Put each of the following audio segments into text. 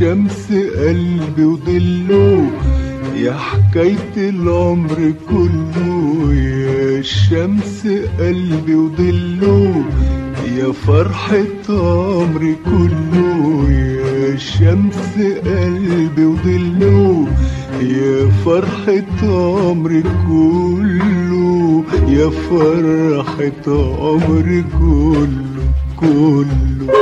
شمس قلبي وضله يا حكاية العمر كله يا شمس قلبي وضله يا فرحة عمري كله يا شمس قلبي وضله يا فرحة عمري كله يا فرحة عمري كله كله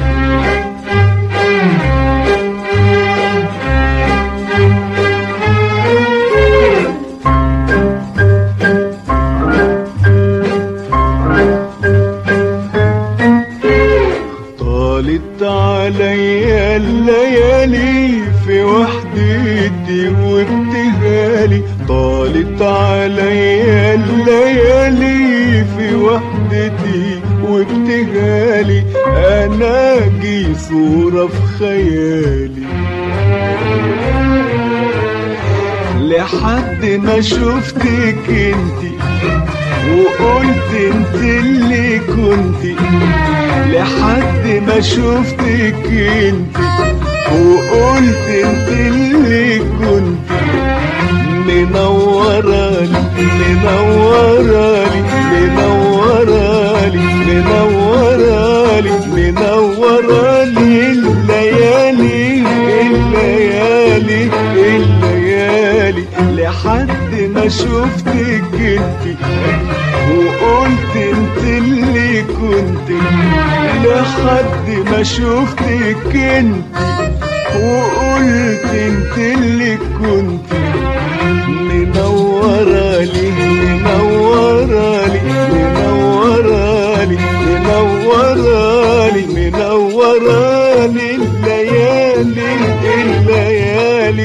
طالت عليا الليالي في وحدتي وابتهالي طالت عليا الليالي في وحدتي وابتهالي انا جي صورة في خيالي لحد ما شفتك انتي وقلت انت اللي كنتي لحد ما شفتك انت وقلت انت اللي كنت منورالي منورالي منورالي منورالي منورالي الليالي الليالي الليالي لحد ما شفتك انت وقلت انت اللي كنت لحد ما شفتك انت وقلت انت اللي كنت منورالي منورالي منورالي منورالي منورالي الليالي الليالي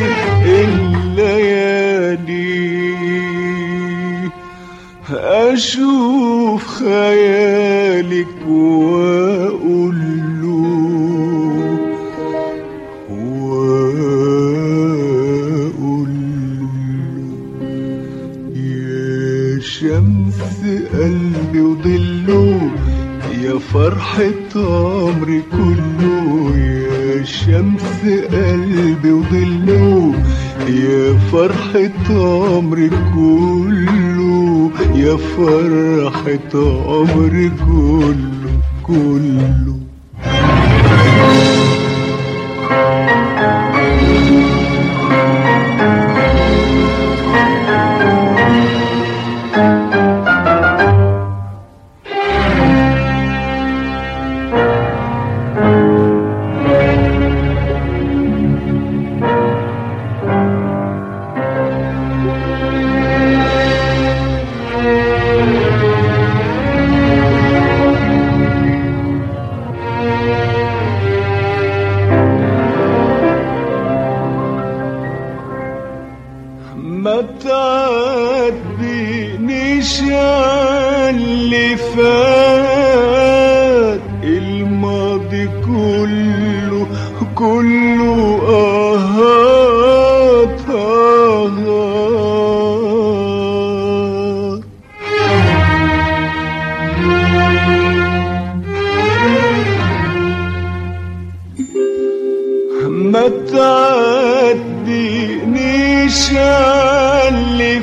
الليالي أشوف خيالك وأقول له وأقول له يا شمس قلبي وضله يا فرحة عمري كله يا شمس قلبي وضله يا فرحة عمري كله يا فرحة عمري كله كله ما تعدينيش اللي فات الماضي كله كله آهات آهات ما تعدينيش اللي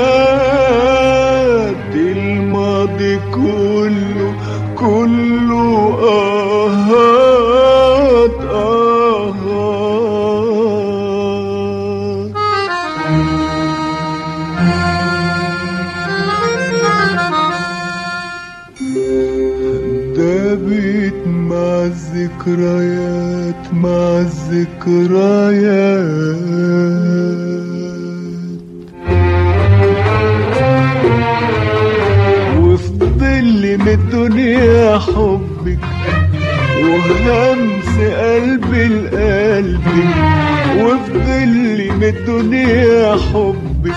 فات الماضي كله كله آهات آهات دابت مع الذكريات مع الذكريات وفضل من الدنيا حبك وهمس قلبي لقلبك وفضل من الدنيا حبك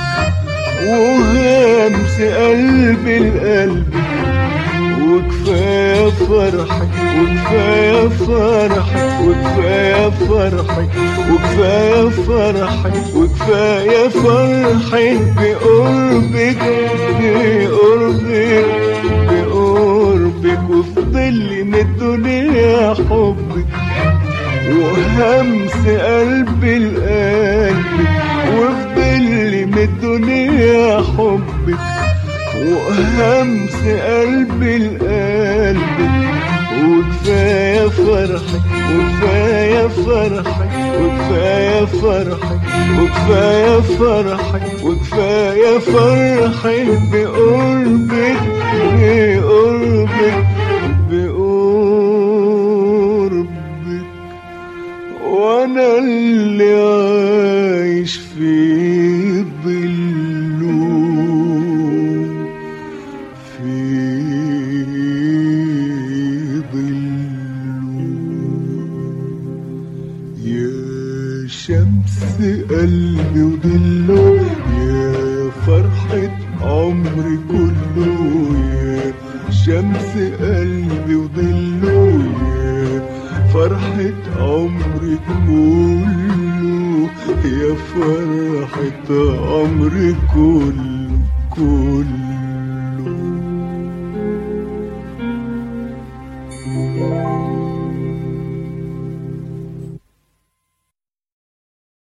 وهمس قلبي لقلبك وكفاية فرحك وكفاية فرحك وكفاية فرحك وكفاية فرحك وكفاية فرحك بقربك بقربك بقربك وفضل من الدنيا حبك وهمس قلبي لقلبك وفضل من الدنيا حبك وهمس قلبي لقلبك وكفاية فرحك وكفاية فرحك وكفاية فرحك وكفاية فرحك وكفاية فرحك بقربك بقربك بقربك وانا اللي عايش في ظله في ظله يا شمس قلبي وضله يا فرحة عمري كله يا شمس قلبي وضله يا فرحة عمري كله يا فرحة عمري كله كله